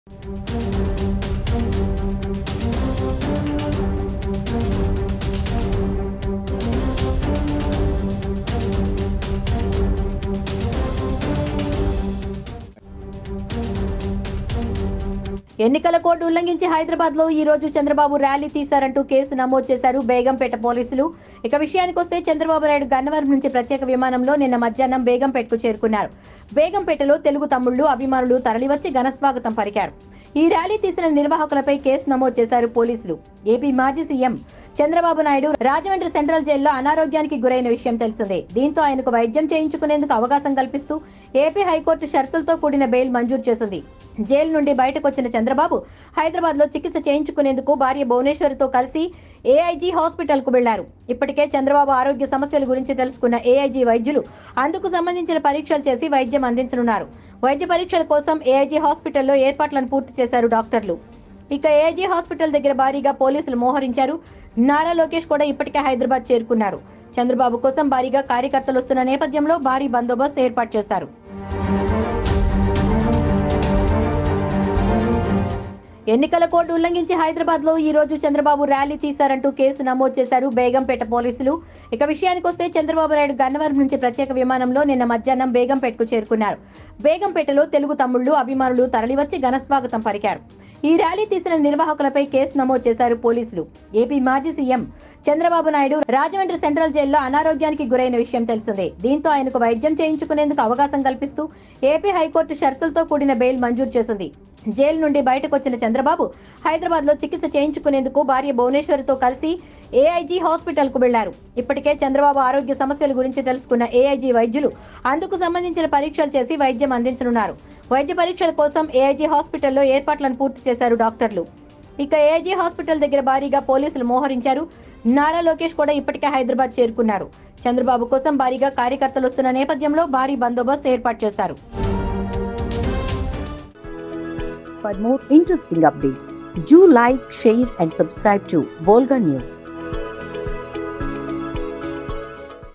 ఎన్నికల కోడ్ ఉల్లంఘించి హైదరాబాద్ లో ఈ రోజు చంద్రబాబు ర్యాలీ తీశారంటూ కేసు నమోదు చేశారు బేగంపేట పోలీసులు ఇక విషయానికి వస్తే చంద్రబాబు నాయుడు గన్నవరం నుంచి ప్రత్యేక విమానంలో నిన్న మధ్యాహ్నం బేగంపేటకు చేరుకున్నారు బేగంపేటలో తెలుగు తమ్ముళ్లు అభిమానులు తరలివచ్చి ఘనస్వాగతం పలికారు ఈ ర్యాలీ తీసిన నిర్వాహకులపై కేసు నమోదు చేశారు పోలీసులు ఏపీ మాజీ సీఎం చంద్రబాబు నాయుడు రాజమండ్రి సెంట్రల్ జైల్లో అనారోగ్యానికి గురైన విషయం తెలిసిందే దీంతో ఆయనకు వైద్యం చేయించుకునేందుకు అవకాశం కల్పిస్తూ ఏపీ హైకోర్టు షరతులతో కూడిన బెయిల్ మంజూరు చేసింది జైలు నుండి బయటకు వచ్చిన చంద్రబాబు హైదరాబాద్ లో చికిత్స చేయించుకునేందుకు భార్య భువనేశ్వరితో కలిసి ఏఐజీ హాస్పిటల్ కు వెళ్లారు ఇప్పటికే చంద్రబాబు ఆరోగ్య సమస్యల గురించి తెలుసుకున్న ఏఐజీ వైద్యులు అందుకు సంబంధించిన పరీక్షలు చేసి వైద్యం అందించనున్నారు వైద్య పరీక్షల కోసం ఏఐజీ హాస్పిటల్లో ఏర్పాట్లను పూర్తి చేశారు డాక్టర్లు ఇక ఏఐజీ హాస్పిటల్ దగ్గర భారీగా పోలీసులు మోహరించారు నారా లోకేష్ కూడా ఇప్పటికే హైదరాబాద్ చేరుకున్నారు చంద్రబాబు కోసం భారీగా కార్యకర్తలు వస్తున్న నేపథ్యంలో భారీ బందోబస్తు ఏర్పాటు చేశారు ఎన్నికల కోడ్ ఉల్లంఘించి హైదరాబాద్ లో ఈ రోజు చంద్రబాబు ర్యాలీ తీశారంటూ కేసు నమోదు చేశారు బేగంపేట పోలీసులు ఇక విషయానికి వస్తే చంద్రబాబు నాయుడు గన్నవరం నుంచి ప్రత్యేక విమానంలో నిన్న మధ్యాహ్నం బేగంపేటకు చేరుకున్నారు బేగంపేటలో తెలుగు తమ్ముళ్లు అభిమానులు తరలివచ్చి ఘనస్వాగతం పలికారు ఈ ర్యాలీ తీసిన నిర్వాహకులపై కేసు నమోదు చేశారు పోలీసులు ఏపీ మాజీ సీఎం చంద్రబాబు నాయుడు రాజమండ్రి సెంట్రల్ జైల్లో అనారోగ్యానికి గురైన విషయం తెలిసిందే దీంతో ఆయనకు వైద్యం చేయించుకునేందుకు అవకాశం కల్పిస్తూ ఏపీ హైకోర్టు షరతులతో కూడిన బెయిల్ మంజూరు చేసింది జైలు నుండి బయటకు వచ్చిన చంద్రబాబు హైదరాబాద్ లో చికిత్స చేయించుకునేందుకు భార్య భువనేశ్వరితో కలిసి ఏఐజీ హాస్పిటల్ కు వెళ్లారు ఇప్పటికే చంద్రబాబు ఆరోగ్య సమస్యల గురించి తెలుసుకున్న ఏఐజీ వైద్యులు అందుకు సంబంధించిన పరీక్షలు చేసి వైద్యం అందించనున్నారు వైద్య పరీక్షల కోసం ఏఐజీ హాస్పిటల్లో ఏర్పాట్లను పూర్తి చేశారు డాక్టర్లు ఇక ఏఐజీ హాస్పిటల్ దగ్గర భారీగా పోలీసులు మోహరించారు నారా లోకేష్ కూడా ఇప్పటికే హైదరాబాద్ చేరుకున్నారు చంద్రబాబు కోసం భారీగా కార్యకర్తలు వస్తున్న నేపథ్యంలో భారీ బందోబస్తు ఏర్పాటు చేశారు For more interesting updates, do like, share, and subscribe to Volga News.